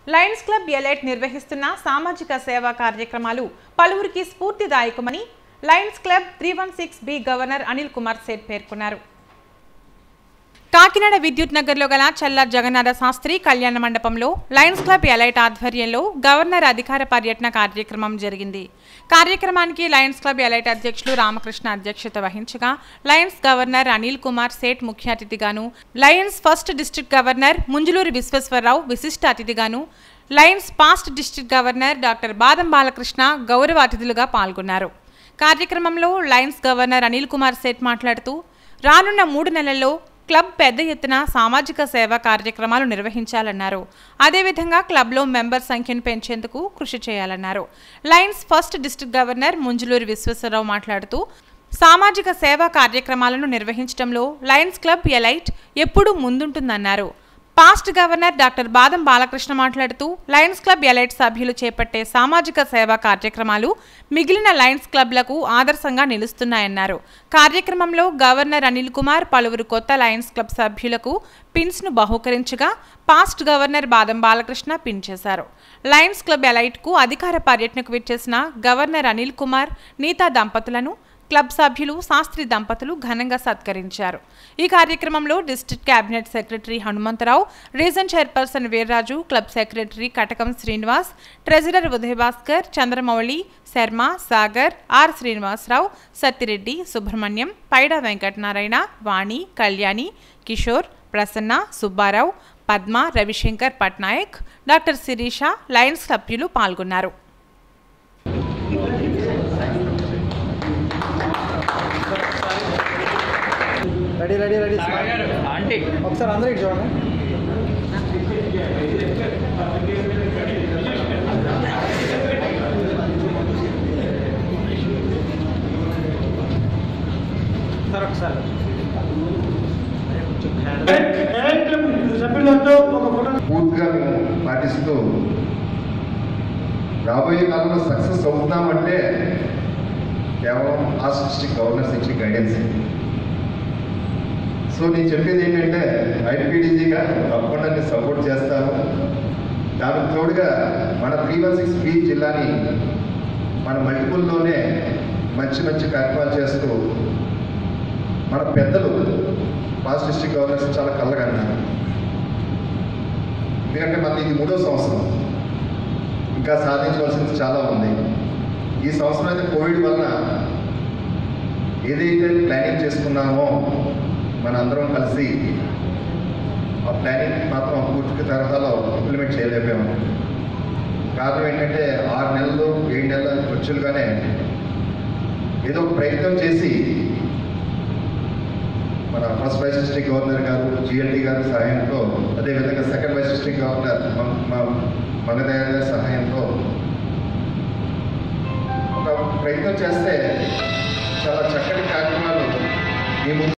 Lions club elite నిర్వహిస్తున్న సామాజిక సేవా కార్యక్రమాలు పలువురికి స్ఫూర్తిదాయకమని lions club three one six B governor Anil Kumar Seth పేర్కొన్నారు కాకినాడ విద్యుత్ నగర్లో గల చల్ల జగన్నాథ శాస్త్రి కళ్యాణ మండపంలో లయన్స్ క్లబ్ ఎలైట్ ఆధ్వర్యంలో గవర్నర్ అధికార పర్యటన కార్యక్రమం జరిగింది కార్యక్రమానికి లయన్స్ క్లబ్ ఎలైట్ అధ్యక్షులు రామకృష్ణ అధ్యక్షత వహించగా లయన్స్ గవర్నర్ అనిల్ కుమార్ సేట్ ముఖ్య అతిథిగాను lions first district governor Munjuluri Visweswararao విశిష్ట అతిథిగాను lions past district governor doctor Badam Balakrishna గౌరవ అతిథులుగా పాల్గొన్నారు కార్యక్రమంలో లయన్స్ గవర్నర్ అనిల్ కుమార్ సేట్ మాట్లాడుతూ రానున్న మూడు నెలల్లో క్లబ్ పెద్ద ఎత్తున సామాజిక సేవా కార్యక్రమాలు నిర్వహించాలన్నారు అదేవిధంగా క్లబ్లో మెంబర్ సంఖ్యను పెంచేందుకు కృషి చేయాలన్నారు lions first district governor Munjuluri Visweswararao మాట్లాడుతూ సామాజిక సేవా కార్యక్రమాలను నిర్వహించడంలో లయన్స్ క్లబ్ ఎలైట్ ఎప్పుడూ ముందుంటుందన్నారు past governor doctor Badam Balakrishna మాట్లాడుతూ లయన్స్ క్లబ్ ఎలైట్ సభ్యులు చేపట్టే సామాజిక సేవా కార్యక్రమాలు మిగిలిన లయన్స్ క్లబ్లకు ఆదర్శంగా నిలుస్తున్నాయన్నారు కార్యక్రమంలో గవర్నర్ అనిల్ కుమార్ పలువురు కొత్త లయన్స్ క్లబ్ సభ్యులకు పిన్స్ను బహూకరించగా past governor Badam Balakrishna pin చేశారు లయన్స్ క్లబ్ ఎలైట్కు అధికార పర్యటనకు విచ్చేసిన గవర్నర్ అనిల్ కుమార్ నీతా దంపతులను క్లబ్ సభ్యులు శాస్త్రి దంపతులు ఘనంగా సత్కరించారు ఈ కార్యక్రమంలో district cabinet secretary Hanumantharao region chairperson Veerraju club secretary Katakam Srinivas treasurer Udayabhaskar Chandramouli Sharma Sagar R Srinivasarao Sattireddy Subrahmanyam Paida Venkatanarayana Vani Kalyani Kishore Prasanna Subbarao Padma Ravishankar Patnaik doctor Sirisha Lions సభ్యులు పాల్గొన్నారు రెడీ రెడీ రెడీ ఆంటీ ఒకసారి అందరూ ఇటు చూడండి సార్ ఒకసారి సభ్యులతో ఒక ఫోటో పూర్తిగా మేము పాటిస్తూ రాబోయే కాలంలో సక్సెస్ అవుతామంటే కేవలం ఆ డిస్ట్రిక్ట్ గవర్నర్స్ ఇచ్చే గైడెన్స్ సో నేను చెప్పేది ఏంటంటే ఐపీడీజీగా తప్పకుండా నేను సపోర్ట్ చేస్తాను దానికి తోడుగా మన త్రీ వన్ సిక్స్ బి జిల్లాని మన మల్టిపుల్లోనే మంచి మంచి కార్యక్రమాలు చేస్తూ మన పెద్దలు పాస్ట్ డిస్ట్రిక్ట్ గవర్నర్స్ చాలా కళ్ళగన్నారు ఎందుకంటే మనది ఇది మూడో సంవత్సరం ఇంకా సాధించవలసింది చాలా ఉంది ఈ సంవత్సరం అయితే కోవిడ్ వలన ఏదైతే ప్లానింగ్ చేసుకున్నామో మన అందరం కలిసి ఆ ప్లానింగ్ మాత్రం పూర్తి తరహాలో ఇంప్లిమెంట్ చేయలేకపోయాము కారణం ఏంటంటే ఆరు నెలలు ఏడు నెలల ఖర్చులుగానే ఏదో ఒక ప్రయత్నం చేసి మన ఫస్ట్ వైస్ డిస్ట్రిక్ట్ గవర్నర్ గారు జిఎల్డి గారి సహాయంతో అదేవిధంగా సెకండ్ వైస్ డిస్ట్రిక్ట్ గవర్నర్ మన- మా మగదయ్య గారి సహాయంతో ఒక ప్రయత్నం చేస్తే చాలా చక్కటి కార్యక్రమాలు మీ ముందు